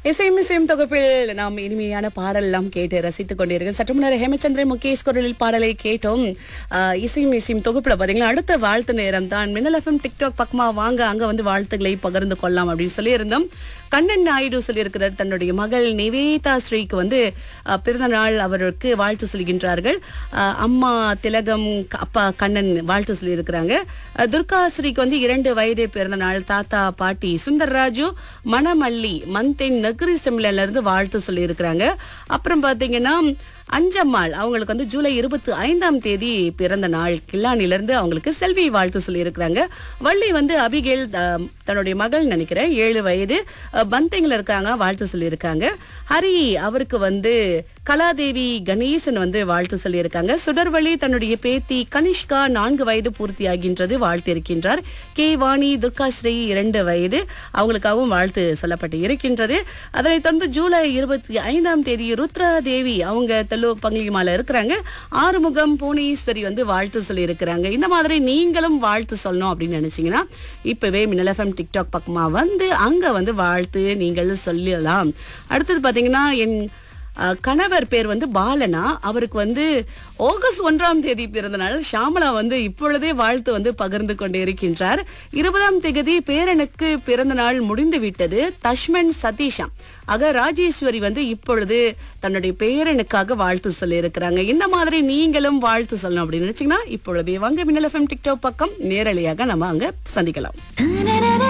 இசையும் இசையும் தொகுப்பில் நாம் இனிமையான பாடல் எல்லாம் கேட்டு ரசித்துக் கொண்டிருக்கோம் சற்று முன்னர் ஹேமச்சந்திரன் முகேஷ் குரலில் பாடலை கேட்டோம் ஆஹ் இசையும் இசையும் தொகுப்புல பாத்தீங்கன்னா அடுத்த வாழ்த்து நேரம் தான் மின்னல் எஃப்எம் டிக்டாக் பக்கமா வாங்க அங்க வந்து வாழ்த்துக்களை பகிர்ந்து கொள்ளலாம் அப்படின்னு சொல்லியிருந்தோம் கண்ணன் நாயுடு சொல்லியிருக்கிறார் தன்னுடைய மகள் நிவேதா ஸ்ரீக்கு வந்து ஆஹ் பிறந்த நாள் அவருக்கு வாழ்த்து சொல்கின்றார்கள் ஆஹ் அம்மா திலகம் க- அப்பா கண்ணன் வாழ்த்து சொல்லியிருக்கிறாங்க ஆஹ் துர்கா ஸ்ரீக்கு வந்து இரண்டு வயது பிறந்த நாள் தாத்தா பாட்டி சுந்தர்ராஜு மணமல்லி மந்தேன் நகரி செம்லல இருந்து வாழ்த்து சொல்லியிருக்கிறாங்க அப்புறம் பாத்தீங்கன்னா அஞ்சம்மாள் அவங்களுக்கு வந்து ஜூலை இருபத்தி ஐந்தாம் தேதி பிறந்த நாள் கில்லானில இருந்து அவங்களுக்கு செல்வி வாழ்த்து சொல்லியிருக்கிறாங்க வள்ளி வந்து அபிகேல் அஹ், தன்னுடைய மகள் நினைக்கிறேன் ஏழு வயது அஹ், பந்தேங்ல இருக்காங்க வாழ்த்து சொல்லியிருக்காங்க ஹரி அவருக்கு வந்து கலாதேவி கணேசன் வந்து வாழ்த்து சொல்லியிருக்காங்க சுடர்வழி தன்னுடைய பேத்தி கனிஷ்கா நான்கு வயது பூர்த்தியாகின்றது வாழ்த்து இருக்கின்றார் கே வாணி துர்காஸ்ரீ இரண்டு வயது அவங்களுக்காகவும் வாழ்த்து சொல்லப்பட்டு இருக்கின்றது அதனைத் தொடர்ந்து ஜூலை இருபத்தி ஐந்தாம் தேதி ருத்ரா தேவி அவங்க தெல்லு பங்கிலிமால இருக்கிறாங்க ஆறுமுகம் புவனேஸ்வரி வந்து வாழ்த்து சொல்லி இருக்கிறாங்க இந்த மாதிரி நீங்களும் வாழ்த்து சொல்லணும் அப்படின்னு நினைச்சீங்கன்னா இப்பவே மின்னல் எஃப்எம் டிக்டாக் பக்கமா வந்து அங்க வந்து வாழ்த்து நீங்கள் சொல்லலாம் அடுத்தது பாத்தீங்கன்னா என் அஹ், கணவர் பேர் வந்து பாலனா அவருக்கு வந்து ஆகஸ்ட் ஒன்றாம் தேதி பிறந்த நாள் ஷாமலா வந்து இப்பொழுதே வாழ்த்து வந்து பகிர்ந்து கொண்டு இருக்கின்றார் இருபதாம் தேதி பேரனுக்கு பிறந்த நாள் முடிந்து விட்டது தஷ்மன் சதீஷா ஆக ராஜேஸ்வரி வந்து இப்பொழுது தன்னுடைய பேரனுக்காக வாழ்த்து சொல்லி இருக்கிறாங்க இந்த மாதிரி நீங்களும் வாழ்த்து சொல்லணும் அப்படின்னு நினைச்சீங்கன்னா இப்பொழுதே வாங்க மின்னல் எஃப்எம் டிக்டாக் பக்கம் நேரலையாக நம்ம அங்க சந்திக்கலாம்